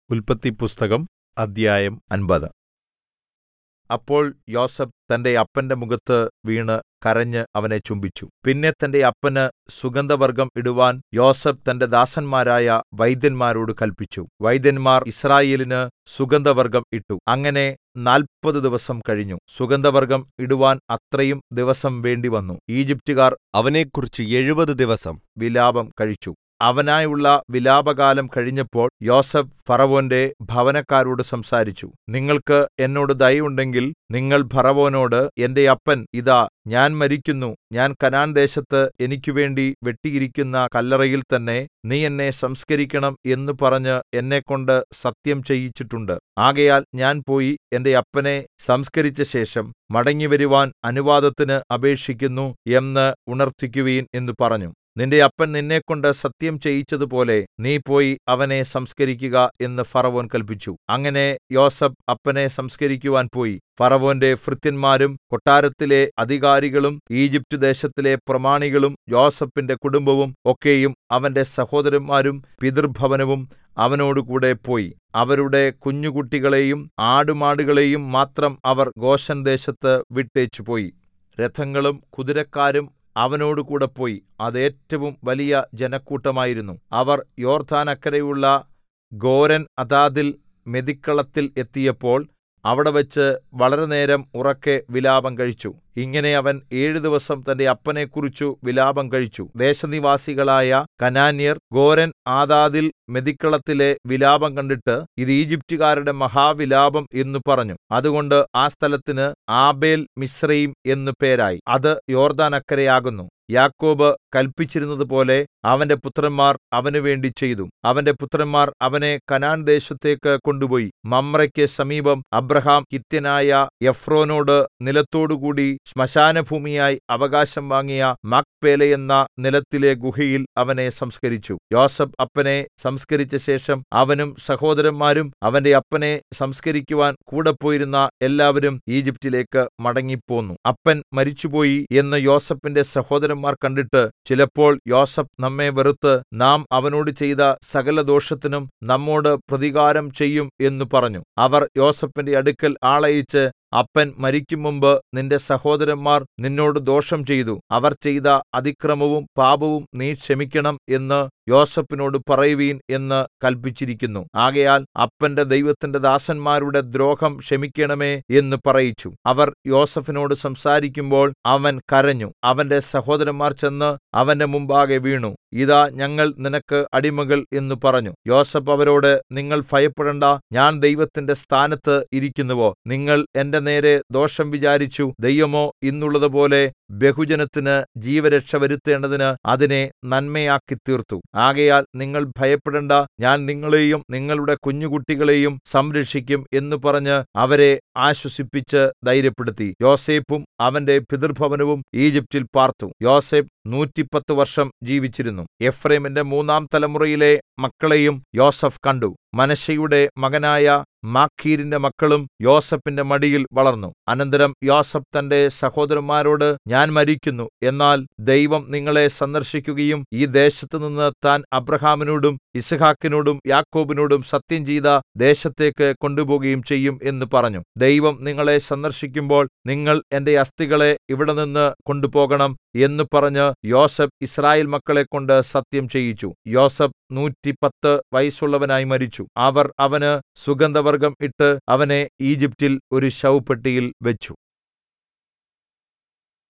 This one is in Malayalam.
ഉല്പത്തിപ്പുസ്തകം അദ്ധ്യായം അമ്പത് അപ്പോൾ യോസേഫ് തന്റെ അപ്പന്റെ മുഖത്ത് വീണ് കരഞ്ഞ് അവനെ ചുംബിച്ചു പിന്നെ തന്റെ അപ്പന് സുഗന്ധവർഗ്ഗം ഇടുവാൻ യോസേഫ് തന്റെ ദാസന്മാരായ വൈദ്യന്മാരോട് കല്പിച്ചു വൈദ്യന്മാർ യിസ്രായേലിന് സുഗന്ധവർഗ്ഗം ഇട്ടു അങ്ങനെ നാല്പത് ദിവസം കഴിഞ്ഞു സുഗന്ധവർഗ്ഗം ഇടുവാൻ അത്രയും ദിവസം വേണ്ടിവന്നു ഈജിപ്റ്റുകാർ അവനെക്കുറിച്ച് എഴുപത് ദിവസം വിലാപം കഴിച്ചു അവനായുള്ള വിലാപകാലം കഴിഞ്ഞപ്പോൾ യോസേഫ് ഫറവോന്റെ ഭവനക്കാരോട് സംസാരിച്ചു നിങ്ങൾക്ക് എന്നോട് ദയയുണ്ടെങ്കിൽ നിങ്ങൾ ഫറവോനോട് എന്റെ അപ്പൻ ഇതാ ഞാൻ മരിക്കുന്നു ഞാൻ കനാൻദേശത്ത് എനിക്കുവേണ്ടി വെട്ടിയിരിക്കുന്ന കല്ലറയിൽ തന്നെ നീ എന്നെ സംസ്കരിക്കണം എന്ന് പറഞ്ഞ് എന്നെക്കൊണ്ട് സത്യം ചെയ്യിച്ചിട്ടുണ്ട് ആകയാൽ ഞാൻ പോയി എന്റെ അപ്പനെ സംസ്കരിച്ച ശേഷം മടങ്ങിവരുവാൻ അനുവാദത്തിന് അപേക്ഷിക്കുന്നു എന്ന് ഉണർത്തിക്കുവീൻ എന്ന് പറഞ്ഞു നിന്റെ അപ്പൻ നിന്നെക്കൊണ്ട് സത്യം ചെയ്യിച്ചതുപോലെ നീ പോയി അവനെ സംസ്കരിക്കുക എന്ന് ഫറവോൻ കല്പിച്ചു അങ്ങനെ യോസേഫ് അപ്പനെ സംസ്കരിക്കുവാൻ പോയി ഫറവോന്റെ ഭൃത്യന്മാരും കൊട്ടാരത്തിലെ അധികാരികളും ഈജിപ്റ്റ് ദേശത്തിലെ പ്രമാണികളും യോസേഫിന്റെ കുടുംബവും ഒക്കെയും അവന്റെ സഹോദരന്മാരും പിതൃഭവനവും അവനോടുകൂടെ പോയി അവരുടെ കുഞ്ഞുകുട്ടികളെയും ആടുമാടുകളെയും മാത്രം അവർ ഗോശെൻ ദേശത്ത് വിട്ടേച്ചുപോയി രഥങ്ങളും കുതിരക്കാരും അവനോടുകൂടെ പോയി അത് ഏറ്റവും വലിയ ജനക്കൂട്ടമായിരുന്നു അവർ യോർദ്ദാനക്കരെയുള്ള ഗോരൻ അതാദിൽ മെതിക്കളത്തിൽ എത്തിയപ്പോൾ അവിടെവച്ച് വളരെനേരം ഉറക്കെ വിലാപം കഴിച്ചു ഇങ്ങനെ അവൻ ഏഴു ദിവസം തന്റെ അപ്പനെക്കുറിച്ചു വിലാപം കഴിച്ചു ദേശനിവാസികളായ കനാന്യർ ഗോരൻ ആദാദിൽ മെതിക്കളത്തിലെ വിലാപം കണ്ടിട്ട് ഇത് ഈജിപ്റ്റുകാരുടെ മഹാവിലാപം എന്നു പറഞ്ഞു അതുകൊണ്ട് ആ സ്ഥലത്തിന് ആബേൽ മിസ്രയീം എന്നു പേരായി അത് യോർദ്ദാനക്കരെയാകുന്നു യാക്കോബ് കല്പിച്ചിരുന്നതുപോലെ അവന്റെ പുത്രന്മാർ അവന് വേണ്ടി ചെയ്തു അവന്റെ പുത്രന്മാർ അവനെ കനാൻ ദേശത്തേക്ക് കൊണ്ടുപോയി മമ്രയ്ക്ക് സമീപം അബ്രഹാം ഹിത്യനായ എഫ്രോനോട് നിലത്തോടുകൂടി ശ്മശാനഭൂമിയായി അവകാശം വാങ്ങിയ മക്പേല എന്ന നിലത്തിലെ ഗുഹയിൽ അവനെ സംസ്കരിച്ചു യോസഫ് അപ്പനെ സംസ്കരിച്ച ശേഷം അവനും സഹോദരന്മാരും അവന്റെ അപ്പനെ സംസ്കരിക്കുവാൻ കൂടെ പോയിരുന്ന എല്ലാവരും ഈജിപ്റ്റിലേക്ക് മടങ്ങിപ്പോന്നു അപ്പൻ മരിച്ചുപോയി എന്ന് യോസഫിന്റെ സഹോദരന്മാർ കണ്ടിട്ട് ചിലപ്പോൾ യോസഫ് നമ്മെ വെറുത്ത് നാം അവനോട് ചെയ്ത സകല ദോഷത്തിനും നമ്മോട് പ്രതികാരം ചെയ്യും എന്നു പറഞ്ഞു അവർ യോസഫിന്റെ അടുക്കൽ ആളയച്ച് അപ്പൻ മരിക്കും മുമ്പ് നിന്റെ സഹോദരന്മാർ നിന്നോട് ദോഷം ചെയ്തു അവർ ചെയ്ത അതിക്രമവും പാപവും നീ ക്ഷമിക്കണം എന്ന് യോസഫിനോട് പറയുവീൻ എന്ന് കല്പിച്ചിരിക്കുന്നു ആകയാൽ അപ്പന്റെ ദൈവത്തിന്റെ ദാസന്മാരുടെ ദ്രോഹം ക്ഷമിക്കണമേ എന്ന് പറയിച്ചു അവർ യോസഫിനോട് സംസാരിക്കുമ്പോൾ അവൻ കരഞ്ഞു അവന്റെ സഹോദരന്മാർ ചെന്ന് അവന്റെ മുമ്പാകെ വീണു ഇതാ ഞങ്ങൾ നിനക്ക് അടിമകൾ എന്ന് പറഞ്ഞു യോസഫ് അവരോട് നിങ്ങൾ ഭയപ്പെടണ്ട ഞാൻ ദൈവത്തിന്റെ സ്ഥാനത്ത് ഇരിക്കുന്നുവോ നിങ്ങൾ എന്റെ നേരെ ദോഷം വിചാരിച്ചു ദൈവമോ ഇന്നുള്ളതുപോലെ ബഹുജനത്തിന് ജീവരക്ഷ വരുത്തേണ്ടതിന് അതിനെ നന്മയാക്കി തീർത്തു ആകയാൽ നിങ്ങൾ ഭയപ്പെടേണ്ട ഞാൻ നിങ്ങളെയും നിങ്ങളുടെ കുഞ്ഞുകുട്ടികളെയും സംരക്ഷിക്കും എന്ന് പറഞ്ഞ് അവരെ ആശ്വസിപ്പിച്ച് ധൈര്യപ്പെടുത്തി യോസേഫും അവന്റെ പിതൃഭവനവും ഈജിപ്റ്റിൽ പാർത്തു യോസേഫ് നൂറ്റിപ്പത്ത് വർഷം ജീവിച്ചിരുന്നു എഫ്രൈമിന്റെ മൂന്നാം തലമുറയിലെ മക്കളെയും യോസഫ് കണ്ടു മനശ്ശെയുടെ മകനായ മാഖീരിന്റെ മക്കളും യോസഫിന്റെ മടിയിൽ വളർന്നു അനന്തരം യോസഫ് തന്റെ സഹോദരന്മാരോട് ഞാൻ മരിക്കുന്നു എന്നാൽ ദൈവം നിങ്ങളെ സന്ദർശിക്കുകയും ഈ ദേശത്തുനിന്ന് താൻ അബ്രഹാമിനോടും ഇസ്ഹാക്കിനോടും യാക്കോബിനോടും സത്യം ചെയ്ത ദേശത്തേക്ക് കൊണ്ടുപോകുകയും ചെയ്യും എന്ന് പറഞ്ഞു ദൈവം നിങ്ങളെ സന്ദർശിക്കുമ്പോൾ നിങ്ങൾ എന്റെ അസ്ഥികളെ ഇവിടെ നിന്ന് കൊണ്ടുപോകണം എന്ന് പറഞ്ഞ് യോസഫ് ഇസ്രായേൽ മക്കളെ കൊണ്ട് സത്യം ചെയ്യിച്ചു യോസഫ് നൂറ്റിപ്പത്ത് വയസ്സുള്ളവനായി മരിച്ചു അവർ അവന് സുഗന്ധവർഗ്ഗം ഇട്ട് അവനെ ഈജിപ്റ്റിൽ ഒരു ശവപ്പെട്ടിയിൽ വെച്ചു